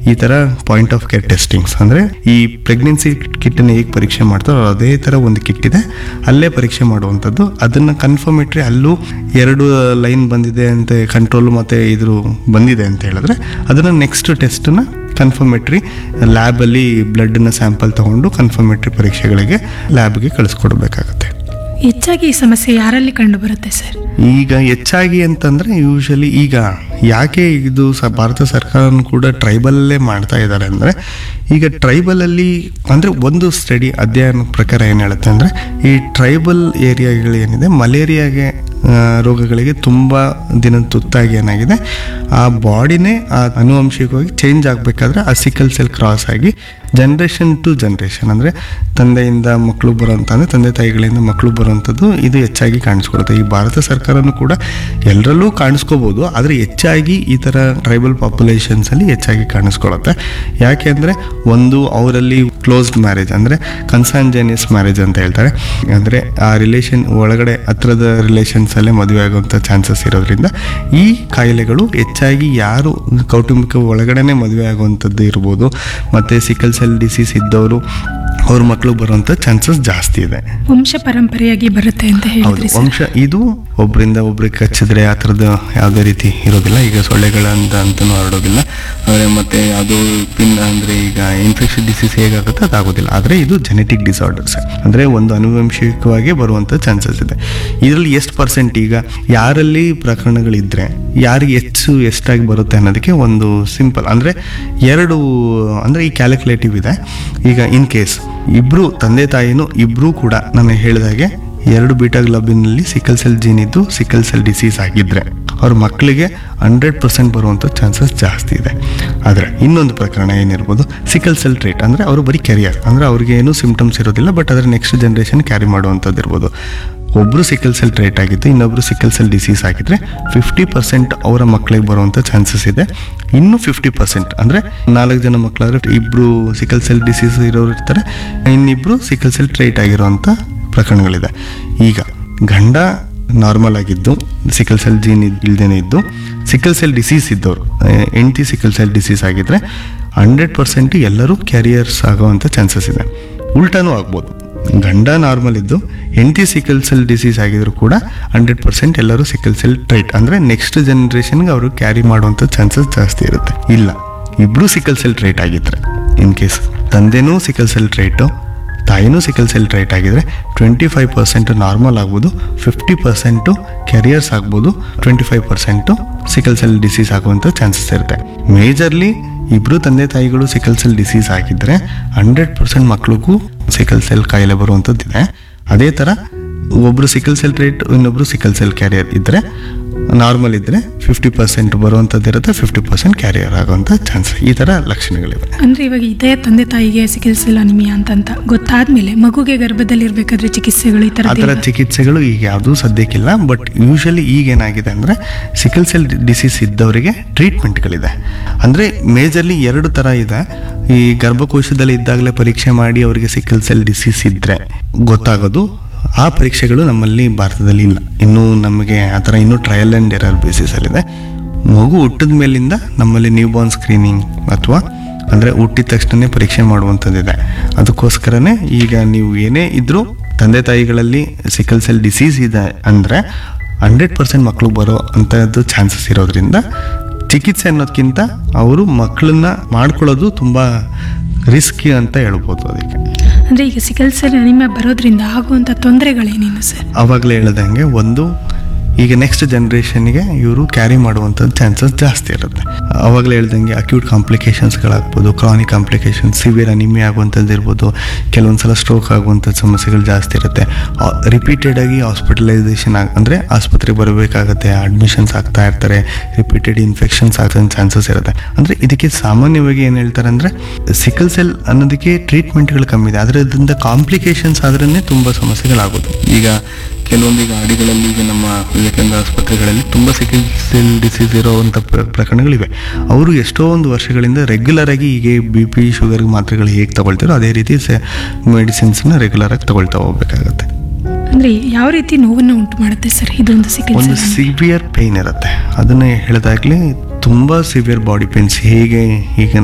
ಈ ಥರ point of care testings ಅಂದರೆ ಈ ಪ್ರೆಗ್ನೆನ್ಸಿ ಕಿಟ್ಟನ್ನು ಹೇಗೆ ಪರೀಕ್ಷೆ ಮಾಡ್ತಾರೋ ಅದೇ ಥರ ಒಂದು ಕಿಟ್ ಇದೆ ಅಲ್ಲೇ ಪರೀಕ್ಷೆ ಮಾಡುವಂಥದ್ದು ಅದನ್ನು ಕನ್ಫರ್ಮೇಟ್ರಿ ಅಲ್ಲೂ ಎರಡು ಲೈನ್ ಬಂದಿದೆ ಅಂತ ಕಂಟ್ರೋಲ್ ಮತ್ತು ಇದ್ರ ಬಂದಿದೆ ಅಂತ ಹೇಳಿದ್ರೆ ಅದನ್ನು ನೆಕ್ಸ್ಟ್ ಟೆಸ್ಟನ್ನ ಕನ್ಫರ್ಮೇಟ್ರಿ ಲ್ಯಾಬಲ್ಲಿ ಬ್ಲಡ್ನ ಸ್ಯಾಂಪಲ್ ತಗೊಂಡು ಕನ್ಫರ್ಮೇಟ್ರಿ ಪರೀಕ್ಷೆಗಳಿಗೆ ಲ್ಯಾಬ್ಗೆ ಕಳಿಸ್ಕೊಡ್ಬೇಕಾಗತ್ತೆ ಹೆಚ್ಚಾಗಿ ಈ ಸಮಸ್ಯೆ ಯಾರಲ್ಲಿ ಕಂಡು ಬರುತ್ತೆ ಸರ್ ಈಗ ಹೆಚ್ಚಾಗಿ ಅಂತಂದ್ರೆ ಯೂಶಲಿ ಈಗ ಯಾಕೆ ಇದು ಸ ಭಾರತ ಸರ್ಕಾರನೂ ಕೂಡ ಟ್ರೈಬಲಲ್ಲೇ ಮಾಡ್ತಾ ಇದ್ದಾರೆ ಅಂದರೆ ಈಗ ಟ್ರೈಬಲಲ್ಲಿ ಅಂದರೆ ಒಂದು ಸ್ಟಡಿ ಅಧ್ಯಯನ ಪ್ರಕಾರ ಏನು ಹೇಳುತ್ತೆ ಅಂದರೆ ಈ ಟ್ರೈಬಲ್ ಏರಿಯಾಗಳು ಏನಿದೆ ಮಲೇರಿಯಾಗೆ ಆ, ರೋಗಗಳಿಗೆ ತುಂಬ ದಿನ ತುತ್ತಾಗಿ ಏನಾಗಿದೆ ಆ ಬಾಡಿನೇ ಆ ಅನುವಂಶಿಕವಾಗಿ ಚೇಂಜ್ ಆಗಬೇಕಾದ್ರೆ ಆ ಸಿಕಲ್ ಸೆಲ್ ಕ್ರಾಸ್ ಆಗಿ ಜನ್ರೇಷನ್ ಟು ಜನ್ರೇಷನ್ ಅಂದರೆ ತಂದೆಯಿಂದ ಮಕ್ಕಳು ಬರೋಂಥ ಅಂದರೆ ತಂದೆ ತಾಯಿಗಳಿಂದ ಮಕ್ಕಳು ಬರುವಂಥದ್ದು ಇದು ಹೆಚ್ಚಾಗಿ ಕಾಣಿಸ್ಕೊಳುತ್ತೆ ಈ ಭಾರತ ಸರ್ಕಾರನೂ ಕೂಡ ಎಲ್ಲರಲ್ಲೂ ಕಾಣಿಸ್ಕೋಬೋದು ಆದರೆ ಹೆಚ್ಚಾಗಿ ಈ ಥರ ಟ್ರೈಬಲ್ ಪಾಪ್ಯುಲೇಷನ್ಸಲ್ಲಿ ಹೆಚ್ಚಾಗಿ ಕಾಣಿಸ್ಕೊಳ್ಳುತ್ತೆ ಯಾಕೆ ಅಂದರೆ ಒಂದು ಅವರಲ್ಲಿ ಕ್ಲೋಸ್ಡ್ ಮ್ಯಾರೇಜ್ ಅಂದರೆ ಕನ್ಸಾಂಜನಿಯಸ್ ಮ್ಯಾರೇಜ್ ಅಂತ ಹೇಳ್ತಾರೆ ಅಂದರೆ ಆ ರಿಲೇಷನ್ ಒಳಗಡೆ ಹತ್ರದ ರಿಲೇಷನ್ಸಲ್ಲೇ ಮದುವೆ ಆಗುವಂಥ ಚಾನ್ಸಸ್ ಇರೋದ್ರಿಂದ ಈ ಕಾಯಿಲೆಗಳು ಹೆಚ್ಚಾಗಿ ಯಾರು ಕೌಟುಂಬಿಕ ಒಳಗಡೆನೆ ಮದುವೆ ಆಗುವಂಥದ್ದು ಇರ್ಬೋದು ಮತ್ತು ಸಿಕಲ್ ಸೆಲ್ ಡಿಸೀಸ್ ಇದ್ದವರು ಅವ್ರ ಮಕ್ಕಳು ಬರುವಂಥ ಚಾನ್ಸಸ್ ಜಾಸ್ತಿ ಇದೆ ವಂಶ ಪರಂಪರೆಯಾಗಿ ಬರುತ್ತೆ ಅಂತ ಹೌದು ಹೇಳಿದ್ರಿ ಸರ್ ವಂಶ ಇದು ಒಬ್ಬರಿಂದ ಒಬ್ರಿಗೆ ಕಚ್ಚಿದ್ರೆ ಆ ಥರದ್ದು ಯಾವುದೇ ರೀತಿ ಇರೋದಿಲ್ಲ ಈಗ ಸೊಳ್ಳೆಗಳಂತ ಅಂತಲೂ ಹರಡೋದಿಲ್ಲ ಆದರೆ ಮತ್ತೆ ಅದು ಪಿನ್ ಅಂದರೆ ಈಗ ಇನ್ಫೆಕ್ಷನ್ ಡಿಸೀಸ್ ಹೇಗಾಗುತ್ತೆ ಅದಾಗೋದಿಲ್ಲ ಆದರೆ ಇದು ಜೆನೆಟಿಕ್ ಡಿಸಾರ್ಡರ್ಸ್ ಅಂದರೆ ಒಂದು ಅನುವಂಶಿಕವಾಗಿ ಬರುವಂಥ ಚಾನ್ಸಸ್ ಇದೆ ಇದರಲ್ಲಿ ಎಷ್ಟು ಪರ್ಸೆಂಟ್ ಈಗ ಯಾರಲ್ಲಿ ಪ್ರಕರಣಗಳಿದ್ರೆ ಯಾರಿಗೆ ಹೆಚ್ಚು ಎಷ್ಟಾಗಿ ಬರುತ್ತೆ ಅನ್ನೋದಕ್ಕೆ ಒಂದು ಸಿಂಪಲ್ ಅಂದರೆ ಎರಡು ಅಂದರೆ ಈ ಕ್ಯಾಲ್ಕುಲೇಟಿವ್ ಇದೆ ಈಗ ಇನ್ ಕೇಸ್ ಇಬ್ಬರು ತಂದೆ ತಾಯಿನೂ ಇಬ್ಬರೂ ಕೂಡ ನಾನು ಹೇಳಿದಾಗೆ ಎರಡು ಬೀಟಾ ಗ್ಲೋಬಿನಲ್ಲಿ ಸಿಕಲ್ ಸೆಲ್ ಜೀನ್ ಇದ್ದು ಸಿಕಲ್ ಸೆಲ್ ಡಿಸೀಸ್ ಆಗಿದ್ರೆ ಅವ್ರ ಮಕ್ಕಳಿಗೆ ಹಂಡ್ರೆಡ್ ಪರ್ಸೆಂಟ್ ಬರುವಂಥ ಚಾನ್ಸಸ್ ಜಾಸ್ತಿ ಇದೆ ಆದರೆ ಇನ್ನೊಂದು ಪ್ರಕರಣ ಏನಿರ್ಬೋದು ಸಿಕಲ್ ಸೆಲ್ ಟ್ರೇಟ್ ಅಂದರೆ ಅವರು ಬರೀ ಕೆರಿಯರ್ ಅಂದರೆ ಅವ್ರಿಗೆ ಏನೂ ಸಿಂಪ್ಟಮ್ಸ್ ಇರೋದಿಲ್ಲ ಬಟ್ ಅದರ ನೆಕ್ಸ್ಟ್ ಜನ್ರೇಷನ್ ಕ್ಯಾರಿ ಮಾಡುವಂಥದ್ದು ಇರ್ಬೋದು ಒಬ್ಬರು ಸಿಕಲ್ ಸೆಲ್ ಟ್ರೇಟ್ ಆಗಿದ್ದು ಇನ್ನೊಬ್ಬರು ಸಿಕಲ್ ಸೆಲ್ ಡಿಸೀಸ್ ಆಗಿದ್ರೆ ಫಿಫ್ಟಿ ಪರ್ಸೆಂಟ್ ಅವರ ಮಕ್ಕಳಿಗೆ ಬರುವಂಥ ಚಾನ್ಸಸ್ ಇದೆ ಇನ್ನು ಫಿಫ್ಟಿ ಪರ್ಸೆಂಟ್ ಅಂದರೆ ನಾಲ್ಕು ಜನ ಮಕ್ಕಳಾದ್ರೆ ಇಬ್ಬರು ಸಿಕಲ್ ಸೆಲ್ ಡಿಸೀಸ್ ಇರೋರು ಇರ್ತಾರೆ ಇನ್ನಿಬ್ಬರು ಸಿಕಲ್ ಸೆಲ್ ಟ್ರೇಟ್ ಆಗಿರೋವಂಥ ಪ್ರಕರಣಗಳಿದೆ ಈಗ ಗಂಡ ನಾರ್ಮಲ್ ಆಗಿದ್ದು ಸಿಕಲ್ ಸೆಲ್ ಜೀನ್ ಇಲ್ದೇನೆ ಇದ್ದು ಸಿಕಲ್ ಸೆಲ್ ಡಿಸೀಸ್ ಇದ್ದವರು ಹೆಂಡತಿ ಸಿಕಲ್ ಸೆಲ್ ಡಿಸೀಸ್ ಆಗಿದ್ರೆ ಹಂಡ್ರೆಡ್ ಪರ್ಸೆಂಟ್ ಎಲ್ಲರೂ ಕ್ಯಾರಿಯರ್ಸ್ ಆಗೋವಂಥ ಚಾನ್ಸಸ್ ಇದೆ ಉಲ್ಟಾನೂ ಆಗ್ಬೋದು ಗಂಡ ನಾರ್ಮಲ್ ಇದ್ದು ಹೆಂಡತಿ ಸಿಕಲ್ ಸೆಲ್ ಡಿಸೀಸ್ ಆಗಿದ್ರು ಕೂಡ ಹಂಡ್ರೆಡ್ ಪರ್ಸೆಂಟ್ ಎಲ್ಲರೂ ಸಿಕಲ್ ಸೆಲ್ ಟ್ರೈಟ್ ಅಂದರೆ ನೆಕ್ಸ್ಟ್ ಜನ್ರೇಷನ್ಗೆ ಅವರು ಕ್ಯಾರಿ ಮಾಡುವಂಥ ಚಾನ್ಸಸ್ ಜಾಸ್ತಿ ಇರುತ್ತೆ ಇಲ್ಲ ಇಬ್ಬರು ಸಿಕಲ್ ಸೆಲ್ ಟ್ರೈಟ್ ಆಗಿದ್ರೆ ಇನ್ ಕೇಸ್ ತಂದೆನೂ ಸಿಕಲ್ ಸೆಲ್ ಟ್ರೈಟು ತಾಯಿನೂ ಸಿಕಲ್ ಸೆಲ್ ಟ್ರೈಟ್ ಆಗಿದ್ರೆ ಟ್ವೆಂಟಿ ಫೈವ್ ಪರ್ಸೆಂಟ್ ನಾರ್ಮಲ್ ಆಗ್ಬೋದು ಫಿಫ್ಟಿ ಪರ್ಸೆಂಟು ಕೆರಿಯರ್ಸ್ ಆಗ್ಬೋದು twenty five percent sickle cell disease ಆಗುವಂಥ ಚಾನ್ಸಸ್ ಇರುತ್ತೆ ಮೇಜರ್ಲಿ ಇಬ್ಬರು ತಂದೆ ತಾಯಿಗಳು ಸಿಕಲ್ ಸೆಲ್ ಡಿಸೀಸ್ ಆಗಿದ್ರೆ ಹಂಡ್ರೆಡ್ ಪರ್ಸೆಂಟ್ ಮಕ್ಳಿಗೂ ಸಿಕಲ್ ಸೆಲ್ ಕಾಯಿಲೆ ಬರುವಂಥದ್ದಿದೆ ಅದೇ ಥರ ಒಬ್ಬರು ಸಿಕಲ್ ಸೆಲ್ ಟ್ರೇಟ್ ಇನ್ನೊಬ್ರು ಸಿಕಲ್ ಸೆಲ್ ಕ್ಯಾರಿಯರ್ ಇದ್ದರೆ ನಾರ್ಮಲ್ ಇದ್ದರೆ ಫಿಫ್ಟಿ ಪರ್ಸೆಂಟ್ ಬರುವಂಥದ್ದು ಇರುತ್ತೆ ಫಿಫ್ಟಿ ಪರ್ಸೆಂಟ್ ಕ್ಯಾರಿಯರ್ ಆಗುವಂಥ ಚಾನ್ಸ್ ಈ ಥರ ಲಕ್ಷಣಗಳಿವೆ ಅಂದ್ರೆ ಇವಾಗ ಇದೇ ತಂದೆ ತಾಯಿಗೆ ಸಿಕಿಲ್ ಸೆಲ್ ಅನಿಮಿಯಾ ಅಂತಂತ ಗೊತ್ತಾದ್ಮೇಲೆ ಮಗುಗೆ ಗರ್ಭದಲ್ಲಿ ಇರ್ಬೇಕಾದ್ರೆ ಚಿಕಿತ್ಸೆಗಳು ಈ ಆ ಥರ ಥರದ್ದು ಚಿಕಿತ್ಸೆಗಳು ಈಗ ಯಾವುದೂ ಸದ್ಯಕ್ಕಿಲ್ಲ ಬಟ್ ಯೂಶಲಿ ಈಗ ಏನಾಗಿದೆ ಅಂದರೆ ಸಿಕಲ್ ಸೆಲ್ ಡಿಸೀಸ್ ಇದ್ದವರಿಗೆ ಟ್ರೀಟ್ಮೆಂಟ್ಗಳಿದೆ ಅಂದರೆ ಮೇಜರ್ಲಿ ಎರಡು ಥರ ಇದೆ ಈ ಗರ್ಭಕೋಶದಲ್ಲಿ ಇದ್ದಾಗಲೇ ಪರೀಕ್ಷೆ ಮಾಡಿ ಅವರಿಗೆ ಸಿಕಲ್ ಸೆಲ್ ಡಿಸೀಸ್ ಇದ್ದರೆ ಗೊತ್ತಾಗೋದು ಆ ಪರೀಕ್ಷೆಗಳು ನಮ್ಮಲ್ಲಿ ಭಾರತದಲ್ಲಿ ಇಲ್ಲ ಇನ್ನೂ ನಮಗೆ ಆ ಥರ ಇನ್ನೂ ಟ್ರಯಲ್ ಆ್ಯಂಡ್ ಎರರ್ ಬೇಸಿಸಲ್ಲಿದೆ ಮಗು ಹುಟ್ಟಿದ ಮೇಲಿಂದ ನಮ್ಮಲ್ಲಿ ನ್ಯೂ ಬಾರ್ನ್ ಸ್ಕ್ರೀನಿಂಗ್ ಅಥವಾ ಅಂದರೆ ಹುಟ್ಟಿದ ತಕ್ಷಣನೇ ಪರೀಕ್ಷೆ ಮಾಡುವಂಥದ್ದಿದೆ ಅದಕ್ಕೋಸ್ಕರನೇ ಈಗ ನೀವು ಏನೇ ಇದ್ದರೂ ತಂದೆ ತಾಯಿಗಳಲ್ಲಿ ಸಿಕಲ್ ಸೆಲ್ ಡಿಸೀಸ್ ಇದೆ ಅಂದರೆ ಹಂಡ್ರೆಡ್ ಪರ್ಸೆಂಟ್ ಮಕ್ಕಳು ಬರೋ ಅಂಥದ್ದು ಚಾನ್ಸಸ್ ಇರೋದ್ರಿಂದ ಚಿಕಿತ್ಸೆ ಅನ್ನೋದಕ್ಕಿಂತ ಅವರು ಮಕ್ಕಳನ್ನ ಮಾಡ್ಕೊಳ್ಳೋದು ತುಂಬ ರಿಸ್ಕಿ ಅಂತ ಹೇಳ್ಬೋದು ಅದಕ್ಕೆ ಅಂದ್ರೆ ಈಗ ಸಿಕಲ್ ಸೆಲ್ ಅನಿಮಿಯಾ ಬರೋದ್ರಿಂದ ಆಗುವಂತ ತೊಂದರೆಗಳೇನೇನು ಸರ್ ಆವಾಗಲೇ ಹೇಳ್ದಂಗೆ ಒಂದು ಈಗ ನೆಕ್ಸ್ಟ್ ಜನ್ರೇಷನ್ಗೆ ಇವರು ಕ್ಯಾರಿ ಮಾಡುವಂಥದ್ದು ಚಾನ್ಸಸ್ ಜಾಸ್ತಿ ಇರುತ್ತೆ ಆವಾಗಲೇ ಹೇಳ್ದಂಗೆ ಅಕ್ಯೂಟ್ ಕಾಂಪ್ಲಿಕೇಶನ್ಸ್ಗಳಾಗ್ಬೋದು ಕ್ರಾನಿಕ್ ಕಾಂಪ್ಲಿಕೇಶನ್ಸ್ ಸಿವಿಯರ್ ಅನಿಮಿಯಾ ಆಗುವಂಥದ್ದು ಇರ್ಬೋದು ಕೆಲವೊಂದು ಸಲ ಸ್ಟ್ರೋಕ್ ಆಗುವಂಥ ಸಮಸ್ಯೆಗಳು ಜಾಸ್ತಿ ಇರುತ್ತೆ ರಿಪೀಟೆಡ್ ಆಗಿ ಹಾಸ್ಪಿಟಲೈಸೇಷನ್ ಆಗ ಅಂದರೆ ಆಸ್ಪತ್ರೆಗೆ ಬರಬೇಕಾಗತ್ತೆ ಅಡ್ಮಿಷನ್ಸ್ ಆಗ್ತಾ ಇರ್ತಾರೆ ರಿಪೀಟೆಡ್ ಇನ್ಫೆಕ್ಷನ್ಸ್ ಆಗೋ ಚಾನ್ಸಸ್ ಇರುತ್ತೆ ಅಂದರೆ ಇದಕ್ಕೆ ಸಾಮಾನ್ಯವಾಗಿ ಏನು ಹೇಳ್ತಾರೆ ಅಂದರೆ ಸಿಕಲ್ ಸೆಲ್ ಅನ್ನೋದಕ್ಕೆ ಟ್ರೀಟ್ಮೆಂಟ್ಗಳು ಕಮ್ಮಿ ಇದೆ ಆದರೆ ಅದರಿಂದ ಕಾಂಪ್ಲಿಕೇಶನ್ಸ್ ಆದ್ರೇ ತುಂಬ ಸಮಸ್ಯೆಗಳಾಗೋದು ಈಗ ಕೆಲವೊಂದು ಈಗ ಹಾಡಿಗಳಲ್ಲಿ ಈಗ ನಮ್ಮ ವಿವೇಕಾನಂದ ಆಸ್ಪತ್ರೆಗಳಲ್ಲಿ ತುಂಬ ಸಿಕಲ್ ಸೆಲ್ ಡಿಸೀಸ್ ಇರೋವಂಥ ಪ್ರ- ಪ್ರಕರಣಗಳಿವೆ ಅವರು ಎಷ್ಟೋ ಒಂದು ವರ್ಷಗಳಿಂದ ರೆಗ್ಯುಲರ್ ಆಗಿ ಈಗ ಬಿ ಪಿ ಶುಗರ್ ಮಾತ್ರೆಗಳು ಹೇಗೆ ತಗೊಳ್ತಾರೋ ಅದೇ ರೀತಿ ಮೆಡಿಸಿನ್ಸ್ನ ರೆಗ್ಯುಲರ್ ಆಗಿ ತಗೊಳ್ತಾ ಹೋಗ್ಬೇಕಾಗತ್ತೆ ಅಂದ್ರೆ ಯಾವ ರೀತಿ ನೋವನ್ನು ಉಂಟು ಮಾಡುತ್ತೆ ಸರ್ ಇದೊಂದು ಸಿಕಿಲ್ ಒಂದು ಸೆಲ್ ಸಿವಿಯರ್ ಪೇಯ್ನ್ ಇರುತ್ತೆ ಅದನ್ನೇ ಹೇಳಿದಾಗಲೇ ತುಂಬ ಸಿವಿಯರ್ ಬಾಡಿ ಪೇನ್ಸ್ ಹೇಗೆ ಈಗ